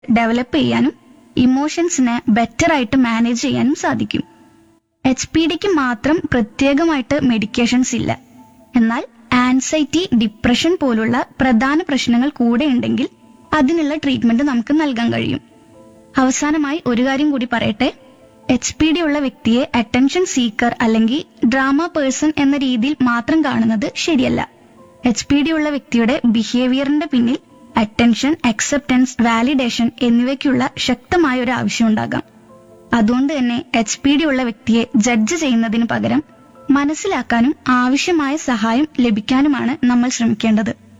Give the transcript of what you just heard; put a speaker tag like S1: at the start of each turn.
S1: develop ചെയ്യാനും ഇമോഷൻസിനെ better ആയിട്ട് manage ചെയ്യാനും സാധിക്കും എച്ച് പി ഡിക്ക് മാത്രം പ്രത്യേകമായിട്ട് മെഡിക്കേഷൻസ് ഇല്ല എന്നാൽ ആൻസൈറ്റി ഡിപ്രഷൻ പോലുള്ള പ്രധാന പ്രശ്നങ്ങൾ കൂടെ ഉണ്ടെങ്കിൽ അതിനുള്ള ട്രീറ്റ്മെന്റ് നമുക്ക് നൽകാൻ കഴിയും അവസാനമായി ഒരു കാര്യം കൂടി പറയട്ടെ എച്ച് പി ഡി ഉള്ള വ്യക്തിയെ അറ്റൻഷൻ സീക്കർ അല്ലെങ്കിൽ ഡ്രാമ പേഴ്സൺ എന്ന രീതിയിൽ മാത്രം കാണുന്നത് ശരിയല്ല എച്ച് പി ഡി ഉള്ള വ്യക്തിയുടെ ബിഹേവിയറിന്റെ പിന്നിൽ അറ്റൻഷൻ അക്സെപ്റ്റൻസ് വാലിഡേഷൻ എന്നിവയ്ക്കുള്ള ശക്തമായ ഒരു ആവശ്യം ഉണ്ടാകാം അതുകൊണ്ട് തന്നെ എച്ച് പി ഡി ഉള്ള വ്യക്തിയെ ജഡ്ജ് ചെയ്യുന്നതിന് പകരം മനസ്സിലാക്കാനും ആവശ്യമായ സഹായം ലഭിക്കാനുമാണ് നമ്മൾ ശ്രമിക്കേണ്ടത്